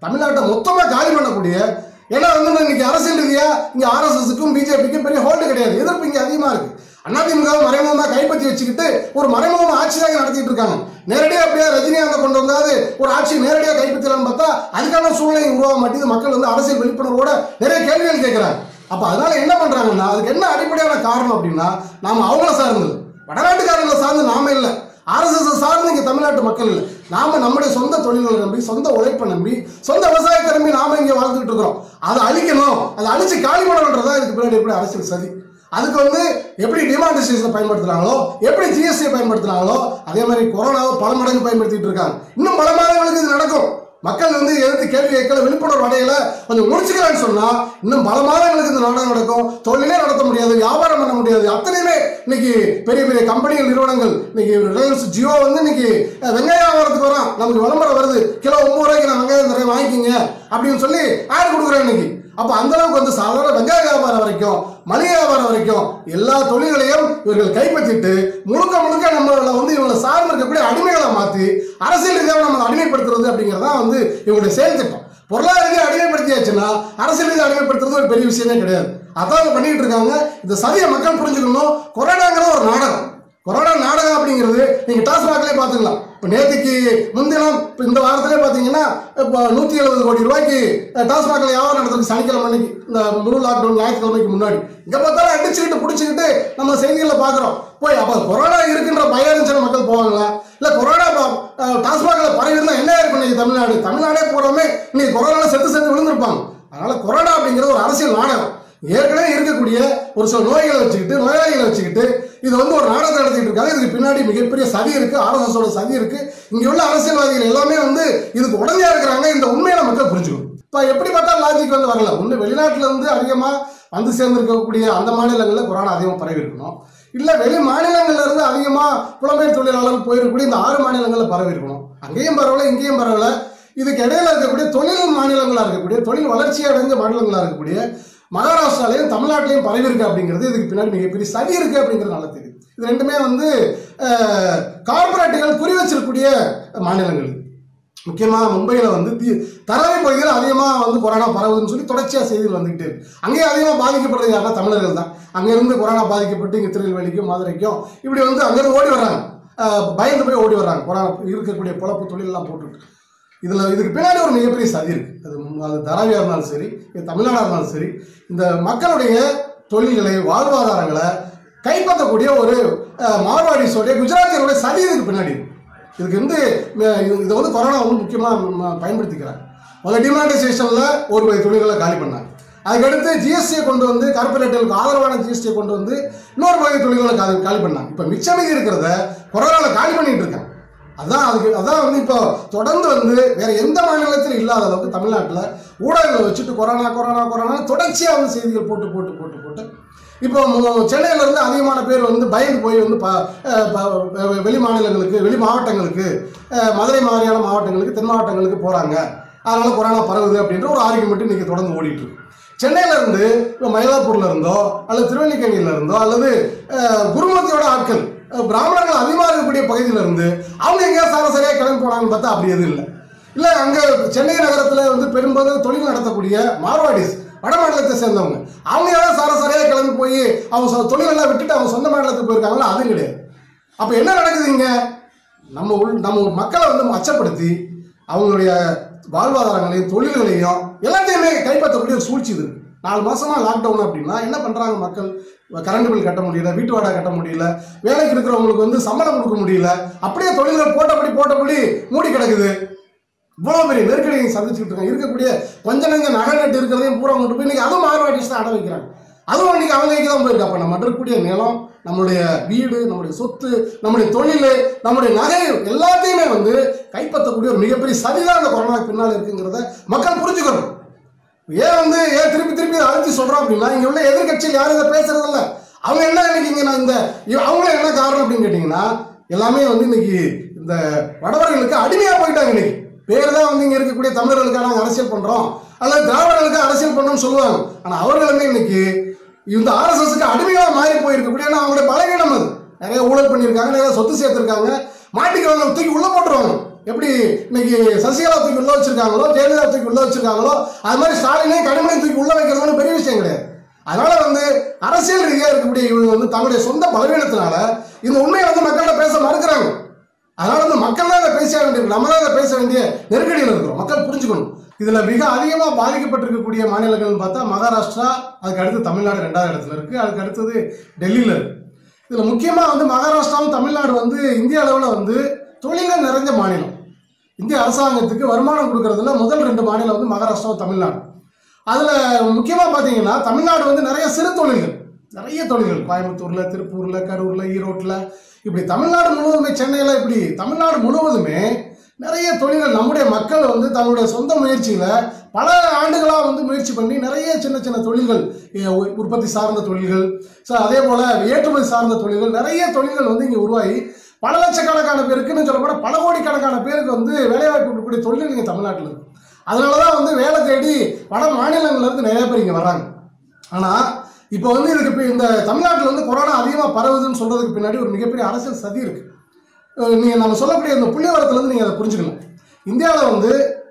தமிழ்நாட்டை மொத்தமாக காலி பண்ணக்கூடிய ஏன்னா வந்து இன்னைக்கு அரசியல் ரீதியா இங்க ஆர்எஸ்எஸ்க்கும் பிஜேபிக்கும் பெரிய ஹோல்டு கிடையாது எதிர்ப்பு இங்க அதிகமா இருக்கு அதிமுக மறைமுகமா கைப்பற்றி வச்சுக்கிட்டு ஒரு மறைமுகமா ஆட்சி தான் நடத்திட்டு இருக்காங்க நேரடியா அப்படியே ரஜினிகாந்தை கொண்டு வந்தாது ஒரு ஆட்சி நேரடியா கைப்பற்றலாம்னு பார்த்தா அதுக்கான சூழ்நிலை உருவாக மாட்டேங்குது மக்கள் வந்து அரசியல் விழிப்புணர்வோட நிறைய கேள்விகள் கேட்கிறாங்க அப்ப அதனால என்ன பண்றாங்கன்னா அதுக்கு என்ன அடிப்படையான காரணம் அப்படின்னா நாம அவங்கள சார்ந்தது வடநாட்டுக்காரங்களை சார்ந்து நாம இல்லை ஆர்எஸ்எஸ் சார்ந்து இங்க தமிழ்நாட்டு மக்கள் இல்லை நாம நம்முடைய சொந்த தொழில்களை நம்பி சொந்த உழைப்பை நம்பி சொந்த விவசாயத்தை நம்பி நாம இங்க வாழ்ந்துட்டு இருக்கிறோம் அதை அழிக்கணும் அதை அழிச்சு காலி பண்ணணுன்றதா இதுக்கு பின்னாடி எப்படி அரசியல் சதி அதுக்கு வந்து எப்படி டிமானிசேஷனை பயன்படுத்துறாங்களோ எப்படி ஜிஎஸ்டியை பயன்படுத்துறாங்களோ அதே மாதிரி கொரோனாவை பல மடங்கு பயன்படுத்திட்டு இருக்காங்க இன்னும் பல மாதங்களுக்கு இது நடக்கும் மக்கள் வந்து எதிர்த்து கேள்வி கேட்கல விழிப்புணர்வு அடையல கொஞ்சம் முடிச்சுக்கலான்னு சொன்னா இன்னும் பல மாதங்களுக்கு இந்த நாடகம் நடக்கும் தொழிலே நடத்த முடியாது வியாபாரம் பண்ண முடியாது அத்தனையுமே இன்னைக்கு பெரிய பெரிய கம்பெனிகள் நிறுவனங்கள் இன்னைக்கு ரிலையன்ஸ் ஜியோ வந்து இன்னைக்கு அஹ், வெங்காய வியாபாரத்துக்கு வரோம் நமக்கு விளம்பரம் வருது கிலோ ஒன்பது ரூபாய்க்கு நான் வெங்காயம் நிறைய வாங்கிக்கிங்க அப்படின்னு சொல்லி ஆடு கொடுக்குறேன் இன்னைக்கு அப்ப அந்த அளவுக்கு வந்து சாதாரண வெங்காய வியாபாரம் வரைக்கும் மளிகை வியாபாரம் வரைக்கும் எல்லா தொழில்களையும் இவர்கள் கைப்பற்றிட்டு முழுக்க முழுக்க நம்மள வந்து இவங்களை சார்ந்து இருக்கக்கூடிய அடிமைகளை மாத்தி அரசியல் ரீதியாக நம்மளை அடிமைப்படுத்துறது அப்படிங்கிறதா வந்து இவங்களுடைய செயல் திட்டம் பொருளாதார ரீதியாக அடிமைப்படுத்தியாச்சுன்னா அரசியல் ரீதியாக அடிமைப்படுத்துறது ஒரு பெரிய விஷயமே கிடையாது அதான் அவங்க பண்ணிட்டு இருக்காங்க இந்த சதியை மக்கள் புரிஞ்சுக்கணும் கொரோனாங்கிற ஒரு நாடகம் கொரோனா நாடகம் அப்படிங்கிறது நீங்க டாஸ்மாக்லேயே பார்த்துக்கலாம் இப்போ நேற்றுக்கு முன்தினம் இப்ப இந்த வாரத்திலே பார்த்தீங்கன்னா இப்போ நூற்றி எழுபது கோடி ரூபாய்க்கு அஹ், டாஸ்மாக்ல வியாபாரம் நடத்துறது சனிக்கிழமை அன்னைக்கு இந்த முழு லாக்டவுன் ஞாயிற்றுக்கிழமைக்கு முன்னாடி இங்கே பார்த்தாலும் அடிச்சுக்கிட்டு பிடிச்சிக்கிட்டு நம்ம செய்திகளில் பார்க்குறோம் போய் அப்போ கொரோனா இருக்குன்ற பயம் இருந்துச்சுன்னா மக்கள் போவாங்களா இல்லை கொரோனா ப- அஹ், டாஸ்மாக்ல பரவி இருந்தால் என்ன இருக்கும் இன்னைக்கு தமிழ்நாடு தமிழ்நாடே போகிறோமே இன்னைக்கு கொரோனால செத்து செத்து விழுந்திருப்பாங்க அதனால கொரோனா அப்படிங்கிற ஒரு அரசியல் நாடகம் ஏற்கனவே இருக்கக்கூடிய ஒரு சில நோய்களை வச்சுக்கிட்டு நோயாளிகளை வச்சுக்கிட்டு இது வந்து ஒரு நாடகம் நடத்திட்டு இருக்காங்க இதுக்கு பின்னாடி மிகப்பெரிய சதி இருக்கு ஆர்எஸ்எஸோட சதி இருக்கு இங்க உள்ள அரசியல்வாதிகள் எல்லாமே வந்து இதுக்கு உடனே இருக்கிறாங்க இந்த உண்மையை மக்கள் புரிஞ்சுக்கணும் இப்போ எப்படி பார்த்தா லாஜிக் வந்து வரல ஒன்று வெளிநாட்டுல இருந்து அதிகமா வந்து சேர்ந்திருக்கக்கூடிய அந்த மாநிலங்களில் கொரோனா அதிகமாக பரவி இருக்கணும் இல்ல வெளி மாநிலங்கள்ல இருந்து அதிகமா புலம்பெயர் தொழிலாளர்கள் போயிருக்கக்கூடிய இந்த ஆறு மாநிலங்களில் பரவி இருக்கணும் அங்கேயும் பரவல இங்கேயும் பரவல இதுக்கு இடையில இருக்கக்கூடிய தொழில் மாநிலங்களா இருக்கக்கூடிய தொழில் வளர்ச்சி அடைந்த மாநிலங்களா இருக்கக்கூடிய மகாராஷ்டிராலையும் தமிழ்நாட்டிலையும் பரவி இருக்கு அப்படிங்கிறது இதுக்கு பின்னாடி மிகப்பெரிய சதி இருக்கு அப்படிங்கிறது நல்லா தெரியுது இது ரெண்டுமே வந்து கார்பரேட்டுகள் குறி வச்சிருக்கக்கூடிய மாநிலங்கள் இது. முக்கியமா மும்பையில் வந்து தி- தரவை பகுதியில் அதிகமாக வந்து கொரோனா பரவுதுன்னு சொல்லி தொடர்ச்சியாக செய்திகள் வந்துகிட்டே இருக்கு அங்கேயும் அதிகமாக பாதிக்கப்படுறது யாருன்னா தமிழர்கள் தான் அங்கேருந்து கொரோனா பாதிக்கப்பட்டு இங்கே திருநெல்வேலிக்கும் மதுரைக்கும் இப்படி வந்து அங்கேருந்து ஓடி வர்றாங்க அஹ், பயந்து போய் ஓடி வர்றாங்க கொரோனா இருக்கக்கூடிய பொழப்பு தொழிலெல்லாம் போட்டுட்டு இதில் இதுக்கு பின்னாடி ஒரு மிகப்பெரிய சதி இருக்கு அது அது தராவியாக இருந்தாலும் சரி இது தமிழ்நாடாக இருந்தாலும் சரி இந்த மக்களுடைய தொழில்களை வாழ்வாதாரங்களை கைப்பற்றக்கூடிய ஒரு அஹ், மார்வாடிஸோடைய குஜராத்தியருடைய சதி இதுக்கு பின்னாடி இருக்கு இதுக்கு வந்து அஹ், இது இதை வந்து கொரோனா வந்து முக்கியமாக பயன்படுத்திக்கிறாங்க முதல்ல டிமானிசேஷனில் ஒரு வகை தொழில்களை காலி பண்ணாங்க அதுக்கடுத்து ஜிஎஸ்டியை கொண்டு வந்து கார்பரேட்டுகளுக்கு ஆதரவான ஜிஎஸ்டியை கொண்டு வந்து இன்னொரு வகை தொழில்களை காலி காலி பண்ணாங்க இப்போ மிச்சமிகி இருக்கிறத கொரோனாவில் காலி பண்ணிட்டு இருக்காங்க அதான் அதுக்கு அதான் வந்து இப்போ தொடர்ந்து வந்து வேற எந்த மாநிலத்திலும் இல்லாத அளவுக்கு தமிழ்நாட்டில் ஊடகங்களை வச்சுட்டு கொரோனா கொரோனா கொரோனா தொடர்ச்சியாக வந்து செய்திகள் போட்டு போட்டு போட்டு போட்டு இப்போ மு- சென்னையில இருந்து அதிகமான பேர் வந்து பயந்து போய் வந்து ப அஹ் ப- வெ- வெளி மாநிலங்களுக்கு வெளி மாவட்டங்களுக்கு அஹ் மதுரை மாதிரியான மாவட்டங்களுக்கு தென் மாவட்டங்களுக்கு போகிறாங்க அதனால கொரோனா பரவுது அப்படின்ற ஒரு ஆர்குமெண்ட் இன்னைக்கு தொடர்ந்து ஓடிட்டு இருக்கு சென்னையில இருந்து இப்போ மயிலாப்பூர்ல இருந்தோ அல்லது திருவல்லிக்கேணியில இருந்தோ அல்லது அஹ், குருமூர்த்தியோட ஆட்கள் அஹ், பிராமணர்கள் அதிகமாக இருக்கக்கூடிய பகுதியில இருந்து அவங்க எங்கேயா சராசரியாக கிளம்பி போனாங்கன்னு பார்த்தா அப்படி எதுவும் இல்லை இல்லை அங்கே சென்னை நகரத்தில் வந்து பெரும்பாலும் தொழில் நடத்தக்கூடிய மார்வாடிஸ் வட மாநிலத்தை சேர்ந்தவங்க அவங்க யாராவது சராசரியாக கிளம்பி போய் அவங்க சொ- தொழிலெல்லாம் விட்டுட்டு அவங்க சொந்த மாநிலத்துக்கு போயிருக்காங்களோ அதுவும் கிடையாது அப்போ என்ன நடக்குது இங்க நம்ம உள் நம்ம மக்களை வந்து அச்சப்படுத்தி அவங்களுடைய வாழ்வாதாரங்களையும் தொழில்களையும் எல்லாத்தையுமே கைப்பற்றக்கூடிய ஒரு சூழ்ச்சி இது இருக்கு. நாலு மாசமா லாக்டவுன் அப்படின்னா என்ன பண்றாங்க மக்கள் கரண்ட் பில் கட்ட முடியல வீட்டு வாடகை கட்ட முடியல வேலைக்கு இருக்கிறவங்களுக்கு வந்து சம்பளம் கொடுக்க முடியல அப்படியே தொழில்கள் போட்டபடி போட்டபடி மூடி கிடக்குது இவ்வளவு பெரிய நெருக்கடியை சந்திச்சுட்டு இருக்காங்க இருக்கக்கூடிய கொஞ்ச நெஞ்ச நகை நட்டு இருக்கிறதையும் பூரா கொண்டு போய் இன்னைக்கு அதுவும் மார்வாடிஸ் தான் அட வைக்கிறாங்க அதுவும் இன்னைக்கு அவங்க கைக்கு தான் போயிருக்கு அப்ப நம்ம இருக்கக்கூடிய நிலம் நம்மளுடைய வீடு நம்முடைய சொத்து நம்முடைய தொழில் நம்முடைய நகை எல்லாத்தையுமே வந்து கைப்பற்றக்கூடிய ஒரு மிகப்பெரிய சதிதான் அந்த கொரோனாக்கு பின்னால் இருக்குங்கிறத மக்கள் புரிஞ்சுக்கணும் ஏன் வந்து ஏன் திருப்பி திருப்பி இதை அழுத்தி சொல்றோம் அப்படின்னா இங்க உள்ள எதிர்க்கட்சியில் யாரும் இதை பேசுறது இல்ல அவங்க என்ன இன்னைக்கு இங்க நான் இந்த இவ- அவங்களும் என்ன காரணம் அப்படின்னு கேட்டீங்கன்னா எல்லாமே வந்து இன்னைக்கு இந்த வடவர்களுக்கு அடிமையா போயிட்டாங்க இன்னைக்கு பேர் தான் வந்து இங்க இருக்கக்கூடிய தமிழர்களுக்காக நாங்க அரசியல் பண்றோம் அல்லது திராவிடர்களுக்கு அரசியல் பண்றோம்னு சொல்லுவாங்க ஆனா அவர்களுமே இன்னைக்கு இந்த ஆர்எஸ்எஸ்க்கு அடிமையா மாறி போயிருக்கக்கூடிய ஏன்னா அவங்களுடைய பலவீனம் அது நிறைய ஊழல் பண்ணியிருக்காங்க நிறைய சொத்து சேர்த்திருக்காங்க மாட்டிக்கிறவங்க தூக்கி உள்ள போட்டுருவாங்க எப்படி இன்னைக்கு சசிகலா தூக்கி உள்ள வச்சிருக்காங்களோ ஜெயலலிதா தூக்கி உள்ள வச்சிருக்காங்களோ அது மாதிரி ஸ்டாலினையும் கனிமொழி தூக்கி உள்ள வைக்கிறதுன்னு பெரிய விஷயம் கிடையாது அதனால வந்து அரசியல் ரீதியாக இருக்கக்கூடிய இவங்க வந்து தங்களுடைய சொந்த பலவீனத்தினால இந்த உண்மையை வந்து மக்கள்கிட்ட பேச மறுக்கிறாங்க அதனால வந்து மக்கள் தான் இதை பேச வேண்டிய நம்ம தான் இதை பேச வேண்டிய நெருக்கடியில் இருக்கிறோம் மக்கள் புரிஞ்சுக்கணும் இதுல மிக அதிகமா பாதிக்கப்பட்டிருக்கக்கூடிய மாநிலங்கள்னு பார்த்தா மகாராஷ்டிரா அதுக்கு அடுத்து தமிழ்நாடு ரெண்டாவது இடத்துல இருக்கு அதுக்கு அடுத்தது டெல்லியில இருக்கு இதுல முக்கியமா வந்து மகாராஷ்டிராவும் தமிழ்நாடு வந்து இந்திய அளவுல வந்து தொழில்கள் நிறைஞ்ச மாநிலம் இந்திய அரசாங்கத்துக்கு வருமானம் கொடுக்கறதுல முதல் ரெண்டு மாநிலம் வந்து மகாராஷ்டிராவும் தமிழ்நாடு அதுல முக்கியமா பாத்தீங்கன்னா தமிழ்நாடு வந்து நிறைய சிறு தொழில்கள் நிறைய தொழில்கள் கோயம்புத்தூர்ல திருப்பூர்ல கரூர்ல ஈரோட்ல இப்படி தமிழ்நாடு முழுவதுமே சென்னையில இப்படி தமிழ்நாடு முழுவதுமே நிறைய தொழில்கள் நம்முடைய மக்கள் வந்து தங்களுடைய சொந்த முயற்சியில பல ஆண்டுகளா வந்து முயற்சி பண்ணி நிறைய சின்ன சின்ன தொழில்கள் எ, உ- உற்பத்தி சார்ந்த தொழில்கள் ஸோ அதே போல ஏற்றுமதி சார்ந்த தொழில்கள் நிறைய தொழில்கள் வந்து இங்க உருவாகி பல லட்சக்கணக்கான பேருக்குன்னு சொல்லப்போனா பல கோடிக்கணக்கான பேருக்கு வந்து வேலைவாய்ப்பு கொடுக்கக்கூடிய தொழில் இங்க தமிழ்நாட்டில் இருக்கு அதனாலதான் வந்து வேலை தேடி வட மாநிலங்கள்ல இருந்து நிறைய பேர் இங்க வராங்க ஆனா இப்போ வந்து இதுக்கு இப்ப இந்த தமிழ்நாட்டில் வந்து கொரோனா அதிகமாக பரவுதுன்னு சொல்றதுக்கு பின்னாடி ஒரு மிகப்பெரிய அரசியல் சதி இருக்கு அஹ் நீங்க நம்ம சொல்லக்கூடிய இந்த புள்ளிவரத்துல இருந்து நீங்க அதை புரிஞ்சுக்கலாம் இந்தியாவில் வந்து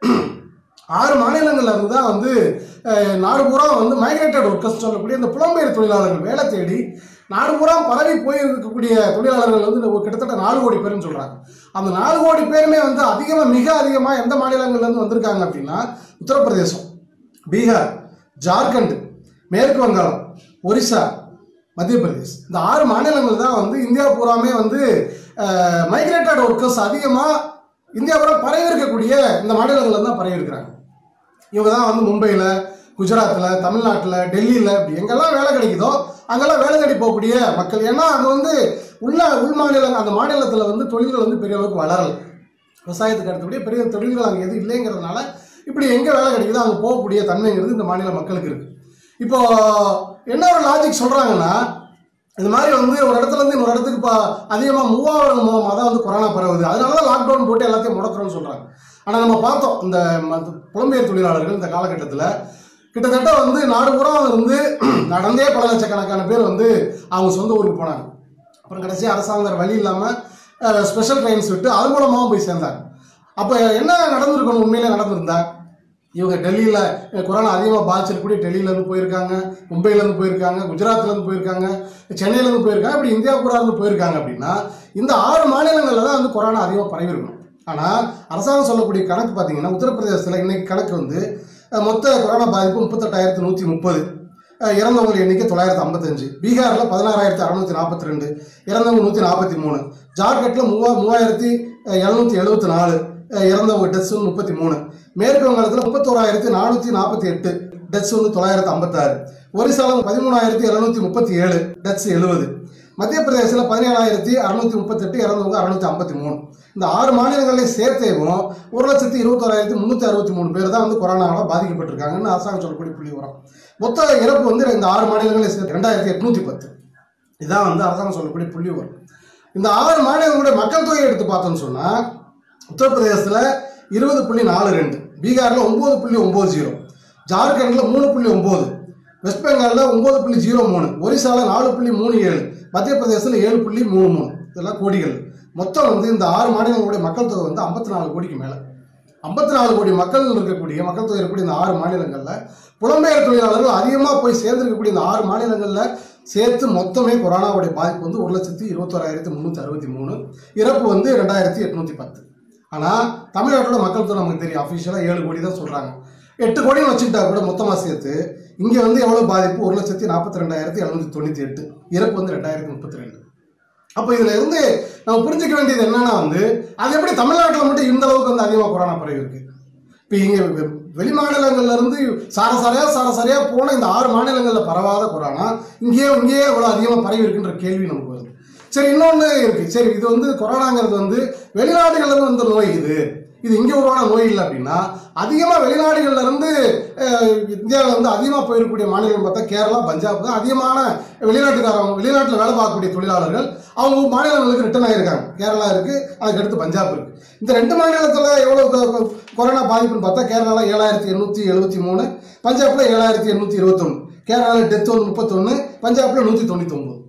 ஆறு மாநிலங்கள்ல இருந்து தான் வந்து அஹ், நாடு பூரா வந்து மைக்ரேட்டட் ஒர்க்கர்ஸ் சொல்லக்கூடிய இந்த புலம்பெயர் தொழிலாளர்கள் வேலை தேடி நாடு பூரா பரவி போய் இருக்கக்கூடிய தொழிலாளர்கள் வந்து இந்த ஒரு கிட்டத்தட்ட நாலு கோடி பேருன்னு சொல்றாங்க அந்த நாலு கோடி பேருமே வந்து அதிகமாக மிக அதிகமாக எந்த மாநிலங்கள்ல இருந்து வந்திருக்காங்க அப்படின்னா உத்தரப்பிரதேசம் பீகார் ஜார்க்கண்ட் மேற்கு வங்காளம் ஒரிசா மத்திய பிரதேஷ் இந்த ஆறு மாநிலங்கள் தான் வந்து இந்தியா பூராமே வந்து மைக்ரேட்டட் ஒர்க்கர்ஸ் அதிகமாக இந்தியா பூரா பரவி இருக்கக்கூடிய இந்த மாநிலங்கள்ல தான் பரவி இருக்கிறாங்க இவங்க தான் வந்து மும்பையில் குஜராத்தில் தமிழ்நாட்டில் டெல்லியில் இப்படி எங்கெல்லாம் வேலை கிடைக்குதோ அங்கெல்லாம் வேலை தேடி போகக்கூடிய மக்கள் ஏன்னா அங்கே வந்து உள்ள உள் மாநில அந்த மாநிலத்தில் வந்து தொழில்கள் வந்து பெரிய அளவுக்கு வளரல விவசாயத்துக்கு அடுத்தபடி பெரிய தொழில்கள் அங்கே எதுவும் இல்லைங்கிறதுனால இப்படி எங்கே வேலை கிடைக்குதோ அங்கே போகக்கூடிய தன்மைங்கிறது இந்த மாநில மக்களுக்கு இருக்கு இப்போ என்ன ஒரு லாஜிக் சொல்கிறாங்கன்னா இது மாதிரி வந்து ஒரு இடத்துல இருந்து இன்னொரு இடத்துக்கு இப்போ அதிகமாக மூவ் ஆகிறது மூலமாக தான் வந்து கொரோனா பரவுது அதனால தான் லாக்டவுன் போட்டு எல்லாத்தையும் முடக்கிறோம்னு சொல்கிறாங்க ஆனால் நம்ம பார்த்தோம் இந்த ம- புலம்பெயர் தொழிலாளர்கள் இந்த காலகட்டத்தில் கிட்டத்தட்ட வந்து நாடு பூரா இருந்து நடந்தே பல லட்சக்கணக்கான பேர் வந்து அவங்க சொந்த ஊருக்கு போனாங்க அப்புறம் கடைசி அரசாங்கம் வேற வழி இல்லாமல் ஸ்பெஷல் ட்ரெயின்ஸ் விட்டு அது மூலமாகவும் போய் சேர்ந்தாங்க அப்போ என்ன நடந்திருக்கணும் உண்மையிலே நடந்திருந்தா இவங்க டெல்லியில் கொரோனா அதிகமாக பாதிச்சிருக்கக்கூடிய டெல்லியிலேருந்து போயிருக்காங்க மும்பையிலேருந்து போயிருக்காங்க குஜராத்லேருந்து போயிருக்காங்க சென்னையிலேருந்து போயிருக்காங்க இப்படி இந்தியா பூரா இருந்து போயிருக்காங்க அப்படின்னா இந்த ஆறு மாநிலங்களில் தான் வந்து கொரோனா அதிகமாக பரவிருக்கணும் ஆனால் அரசாங்கம் சொல்லக்கூடிய கணக்கு பார்த்தீங்கன்னா உத்தரப்பிரதேசத்தில் இன்னைக்கு கணக்கு வந்து அஹ், மொத்த கொரோனா பாதிப்பு முப்பத்தெட்டாயிரத்தி நூற்றி முப்பது இறந்தவங்க எண்ணிக்கை தொள்ளாயிரத்தி ஐம்பத்தஞ்சு பீகாரில் பதினாறாயிரத்தி அறுநூத்தி நாற்பத்தி ரெண்டு இறந்தவங்க நூற்றி நாற்பத்தி மூணு ஜார்க்கண்டில் மூவா மூவாயிரத்தி எழுநூற்றி எழுபத்தி நாலு இறந்தவங்க டெத்ஸ் வந்து முப்பத்தி மூணு மேற்கு வங்காளத்தில் முப்பத்தோராயிரத்தி நானூற்றி நாற்பத்தி எட்டு டெத்ஸ் வந்து தொள்ளாயிரத்தி ஐம்பத்தாறு ஒரிசாவில் பதிமூணாயிரத்தி எழுநூற்றி முப்பத்தி ஏழு டெத்ஸ் எழுபது மத்திய பிரதேசத்தில் பதினேழாயிரத்தி அறுநூத்தி முப்பத்தெட்டு இறந்தவங்க அறுநூத்தி ஐம்பத்தி மூணு இந்த ஆறு மாநிலங்களையும் சேர்த்தேவும் ஒரு லட்சத்தி இருபத்தோராயிரத்தி முந்நூற்றி அறுபத்தி மூணு பேர் தான் வந்து கொரோனாவால் பாதிக்கப்பட்டிருக்காங்கன்னு அரசாங்கம் சொல்லக்கூடிய புள்ளி வரும் மொத்த இறப்பு வந்து இந்த ஆறு மாநிலங்களையும் சேர்த்து ரெண்டாயிரத்தி எட்நூத்தி பத்து இதான் வந்து அரசாங்கம் சொல்லக்கூடிய புள்ளி வரும் இந்த ஆறு மாநிலங்களுடைய மக்கள் தொகையை எடுத்து பார்த்தோம்னு சொன்னால் உத்தரப்பிரதேசத்தில் இருபது புள்ளி நாலு ரெண்டு பீகாரில் ஒம்பது புள்ளி ஒம்பது ஜீரோ ஜார்க்கண்டில் மூணு புள்ளி ஒம்பது வெஸ்ட் பெங்காலில் ஒம்பது புள்ளி ஜீரோ மூணு ஒரிசாவில் நாலு புள்ளி மூணு ஏழு மத்திய பிரதேசத்தில் ஏழு புள்ளி மூணு மூணு இதெல்லாம் கோடிகள் மொத்தம் வந்து இந்த ஆறு மாநிலங்களுடைய மக்கள் தொகை வந்து ஐம்பத்தி நாலு கோடிக்கு மேலே ஐம்பத்தி நாலு கோடி மக்கள் இருக்கக்கூடிய மக்கள் தொகை இருக்கக்கூடிய இந்த ஆறு மாநிலங்களில் புலம்பெயர் தொழிலாளர்கள் அதிகமாக போய் சேர்ந்திருக்கக்கூடிய இந்த ஆறு மாநிலங்களில் சேர்த்து மொத்தமே கொரோனாவுடைய பாதிப்பு வந்து ஒரு லட்சத்தி இருபத்தோராயிரத்தி முந்நூற்றி அறுபத்தி மூணு இறப்பு வந்து ரெண்டாயிரத்தி எட்நூற்றி பத்து ஆனால் தமிழ்நாட்டோட மக்கள் தொகை நமக்கு தெரியும் அஃபிஷியலாக ஏழு கோடி தான் சொல்கிறாங்க எட்டு கோடின்னு வச்சுக்கிட்டா கூட மொத்தமாக சேர்த்து இங்கே வந்து எவ்வளோ பாதிப்பு ஒரு லட்சத்தி நாற்பத்தி ரெண்டாயிரத்தி எழுநூற்றி தொண்ணூற்றி எட்டு இறப்பு வந்து ரெண்டாயிரத்தி முப்பத்தி ரெண்டு அப்போ இதுல இருந்து நம்ம புரிஞ்சுக்க வேண்டியது என்னன்னா வந்து அது எப்படி தமிழ்நாட்டில் மட்டும் இந்த அளவுக்கு வந்து அதிகமாக கொரோனா பரவி இருக்கு இப்போ இங்கே வெ- வெளி மாநிலங்கள்ல இருந்து சாரசாரியா சாரசாரியா போன இந்த ஆறு மாநிலங்களில் பரவாத கொரோனா இங்கேயே இங்கேயே இவ்வளோ அதிகமாக பரவி இருக்குன்ற கேள்வி நமக்கு வருது சரி இன்னொன்று இருக்கு சரி இது வந்து கொரோனாங்கிறது வந்து வெளிநாடுகள்ல இருந்து வந்த நோய் இது இது இங்கே உருவான நோய் இல்லை அப்படின்னா அதிகமாக வெளிநாடுகள்ல இருந்து அஹ், இந்தியாவில் வந்து அதிகமாக போயிருக்கக்கூடிய மாநிலம் பார்த்தா கேரளா பஞ்சாப் தான் அதிகமான வெளிநாட்டுக்காரங்க வெளிநாட்டில் வேலை பார்க்கக்கூடிய தொழிலாளர்கள் அவங்க மாநிலங்களுக்கு ரிட்டர்ன் ஆகியிருக்காங்க கேரளா இருக்கு அதுக்கு அடுத்து பஞ்சாப் இருக்கு இந்த ரெண்டு மாநிலத்தில் எவ்வளோ கொ- கொ- கொரோனா பாதிப்புன்னு பார்த்தா கேரளாவில் ஏழாயிரத்தி எண்ணூற்றி எழுபத்தி மூணு பஞ்சாப்ல ஏழாயிரத்தி எண்ணூற்றி இருபத்தொன்று கேரளாவில் டெத் வந்து முப்பத்தொன்று பஞ்சாப்ல நூற்றி தொண்ணூற்றி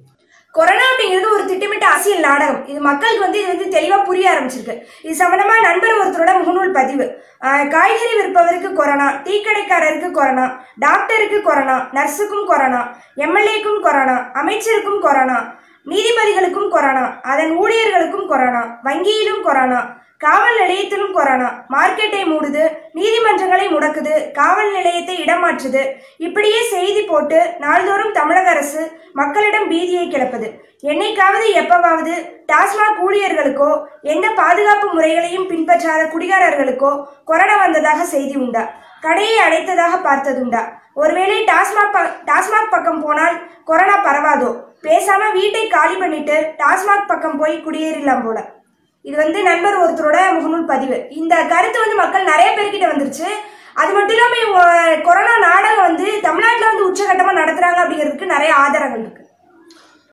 கொரோனா அப்படிங்கிறது ஒரு திட்டமிட்ட அரசியல் நாடகம் இது மக்களுக்கு வந்து இது வந்து தெளிவாக புரிய ஆரம்பிச்சிருக்கு இது சம்பந்தமா நண்பர் ஒருத்தரோட முகநூல் பதிவு ஆஹ் காய்கறி விற்பவருக்கு கொரோனா டீ கடைக்காரருக்கு கொரோனா டாக்டருக்கு கொரோனா நர்ஸுக்கும் கொரோனா எம்எல்ஏக்கும் கொரோனா அமைச்சருக்கும் கொரோனா நீதிபதிகளுக்கும் கொரோனா அதன் ஊழியர்களுக்கும் கொரோனா வங்கியிலும் கொரோனா காவல் நிலையத்திலும் கொரோனா மார்க்கெட்டை மூடுது நீதிமன்றங்களை முடக்குது காவல் நிலையத்தை இடமாற்றுது இப்படியே செய்தி போட்டு நாள்தோறும் தமிழக அரசு மக்களிடம் பீதியை கிளப்புது என்னைக்காவது எப்பவாவது டாஸ்மாக் ஊழியர்களுக்கோ எந்த பாதுகாப்பு முறைகளையும் பின்பற்றாத குடிகாரர்களுக்கோ கொரோனா வந்ததாக செய்தி உண்டா கடையை அடைத்ததாக பார்த்ததுண்டா ஒருவேளை டாஸ்மாக் ப- டாஸ்மாக் பக்கம் போனால் கொரோனா பரவாதோ பேசாம வீட்டை காலி பண்ணிட்டு டாஸ்மாக் பக்கம் போய் குடியேறலாம் போல இது வந்து நண்பர் ஒருத்தரோட முகநூல் பதிவு இந்த கருத்து வந்து மக்கள் நிறைய பேர்கிட்ட வந்துருச்சு அது மட்டும் இல்லாம இவங்க கொரோனா நாடகம் வந்து தமிழ்நாட்டுல வந்து உச்சகட்டமா நடத்துறாங்க அப்படிங்கிறதுக்கு நிறைய ஆதாரங்கள் இருக்கு